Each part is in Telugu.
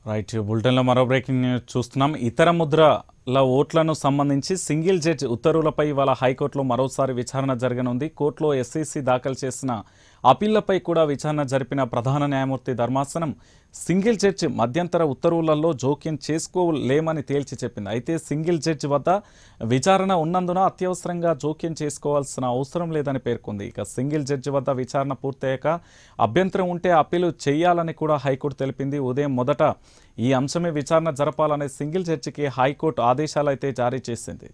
రైట్ బులెటిన్లో మరో బ్రేకింగ్ న్యూస్ చూస్తున్నాం ఇతర ముద్రల ఓట్లను సంబంధించి సింగిల్ జడ్జి ఉత్తర్వులపై ఇవాళ హైకోర్టులో మరోసారి విచారణ జరగనుంది కోర్టులో ఎస్సీసీ దాఖలు చేసిన అప్పీళ్లపై కూడా విచారణ జరిపిన ప్రధాన న్యాయమూర్తి ధర్మాసనం సింగిల్ జడ్జి మధ్యంతర ఉత్తర్వులలో జోక్యం చేసుకోలేమని తేల్చి చెప్పింది అయితే సింగిల్ జడ్జి వద్ద విచారణ ఉన్నందున అత్యవసరంగా జోక్యం చేసుకోవాల్సిన అవసరం లేదని పేర్కొంది ఇక సింగిల్ జడ్జి వద్ద విచారణ పూర్తయ్యాక అభ్యంతరం ఉంటే అప్పీలు చేయాలని కూడా హైకోర్టు తెలిపింది ఉదయం మొదట ఈ అంశమే విచారణ జరపాలనే సింగిల్ జడ్జికి హైకోర్టు ఆదేశాలు అయితే జారీ చేసింది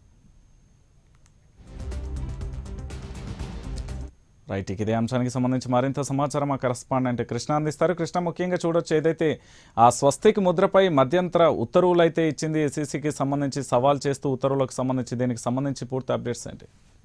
రైట్ ఇక ఇదే అంశానికి సంబంధించి మరింత సమాచారం మా కరస్పాండెంట్ కృష్ణ అందిస్తారు కృష్ణ ముఖ్యంగా చూడొచ్చు ఏదైతే ఆ స్వస్తిక్ ముద్రపై మధ్యంతర ఉత్తర్వులు అయితే ఇచ్చింది ఎస్సీసీకి సంబంధించి సవాల్ చేస్తూ ఉత్తర్వులకు సంబంధించి దీనికి సంబంధించి పూర్తి అప్డేట్స్ ఏంటి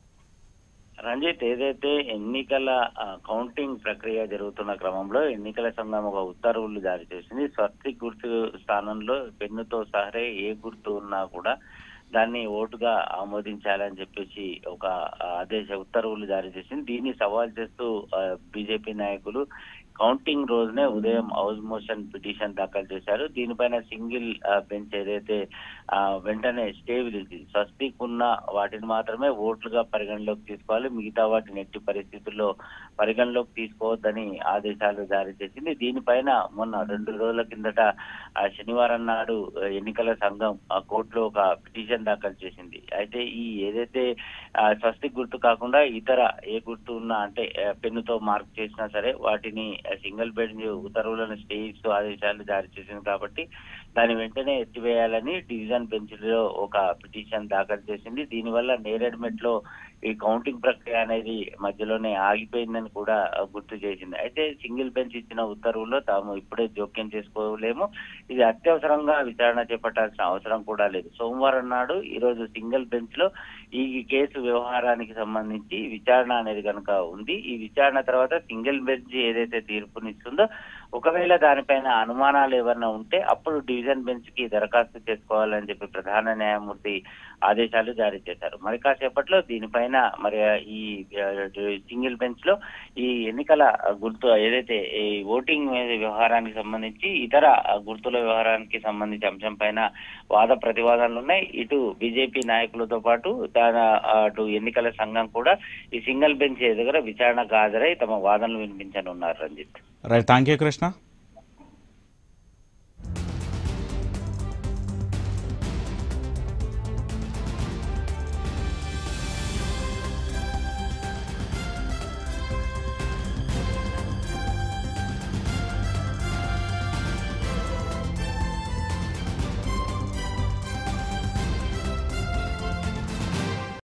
రంజిత్ ఏదైతే ఎన్నికల ఆ, కౌంటింగ్ ప్రక్రియ జరుగుతున్న క్రమంలో ఎన్నికల సంఘం ఒక ఉత్తర్వులు జారీ చేసింది స్వస్తి గుర్తు స్థానంలో పెన్నుతో సహరే ఏ గుర్తు ఉన్నా కూడా దాన్ని ఓటుగా ఆమోదించాలని చెప్పేసి ఒక ఆ, ఆదేశ ఉత్తర్వులు జారీ చేసింది దీన్ని సవాల్ చేస్తూ బీజేపీ నాయకులు కౌంటింగ్ రోజునే ఉదయం హౌస్ మోషన్ పిటిషన్ దాఖలు చేశారు దీనిపైన సింగిల్ బెంచ్ ఏదైతే ఆ, వెంటనే స్టే విధించింది స్వస్తిక్ ఉన్న వాటిని మాత్రమే ఓట్లుగా పరిగణలోకి తీసుకోవాలి మిగతా వాటిని ఎట్టి పరిస్థితుల్లో పరిగణలోకి తీసుకోవద్దని ఆదేశాలు జారీ చేసింది దీనిపైన మొన్న రెండు రోజుల కిందట ఆ, శనివారం నాడు ఆ, ఎన్నికల సంఘం ఆ కోర్టులో ఒక పిటిషన్ దాఖలు చేసింది అయితే ఈ ఏదైతే ఆ, స్వస్తిక్ గుర్తు కాకుండా ఇతర ఏ గుర్తు ఉన్నా అంటే ఆ, పెన్నుతో మార్క్ చేసినా సరే వాటిని సింగిల్ బెంచ్ ఉత్తర్వులను స్టే ఇస్తూ ఆదేశాలు జారీ చేసింది కాబట్టి దాన్ని వెంటనే ఎత్తివేయాలని డివిజన్ బెంచ్ లో ఒక పిటిషన్ దాఖలు చేసింది దీనివల్ల నేరేడ్మెట్ లో ఈ కౌంటింగ్ ప్రక్రియ అనేది మధ్యలోనే ఆగిపోయిందని కూడా గుర్తు చేసింది అయితే సింగిల్ బెంచ్ ఇచ్చిన ఉత్తర్వుల్లో తాము ఇప్పుడే జోక్యం చేసుకోలేము ఇది అత్యవసరంగా విచారణ చేపట్టాల్సిన అవసరం కూడా లేదు సోమవారం నాడు ఈ రోజు సింగిల్ బెంచ్ లో ఈ కేసు వ్యవహారానికి సంబంధించి విచారణ అనేది కనుక ఉంది ఈ విచారణ తర్వాత సింగిల్ బెంచ్ ఏదైతే తీర్పునిస్తుందో ఒకవేళ దానిపైన అనుమానాలు ఏమైనా ఉంటే అప్పుడు డివిజన్ బెంచ్ కి దరఖాస్తు చేసుకోవాలని చెప్పి ప్రధాన న్యాయమూర్తి ఆదేశాలు జారీ చేశారు మరి కాసేపట్లో దీనిపైన మరి ఈ ఆ, సింగిల్ బెంచ్ లో ఈ ఎన్నికల గుర్తు ఏదైతే ఈ ఓటింగ్ మీద వ్యవహారానికి సంబంధించి ఇతర గుర్తుల వ్యవహారానికి సంబంధించి అంశం పైన వాద ప్రతివాదనలు ఉన్నాయి ఇటు బీజేపీ నాయకులతో పాటు దాని అటు ఎన్నికల సంఘం కూడా ఈ సింగిల్ బెంచ్ దగ్గర విచారణకు హాజరై తమ వాదనలు వినిపించనున్నారు Ranjith right thank you Krishna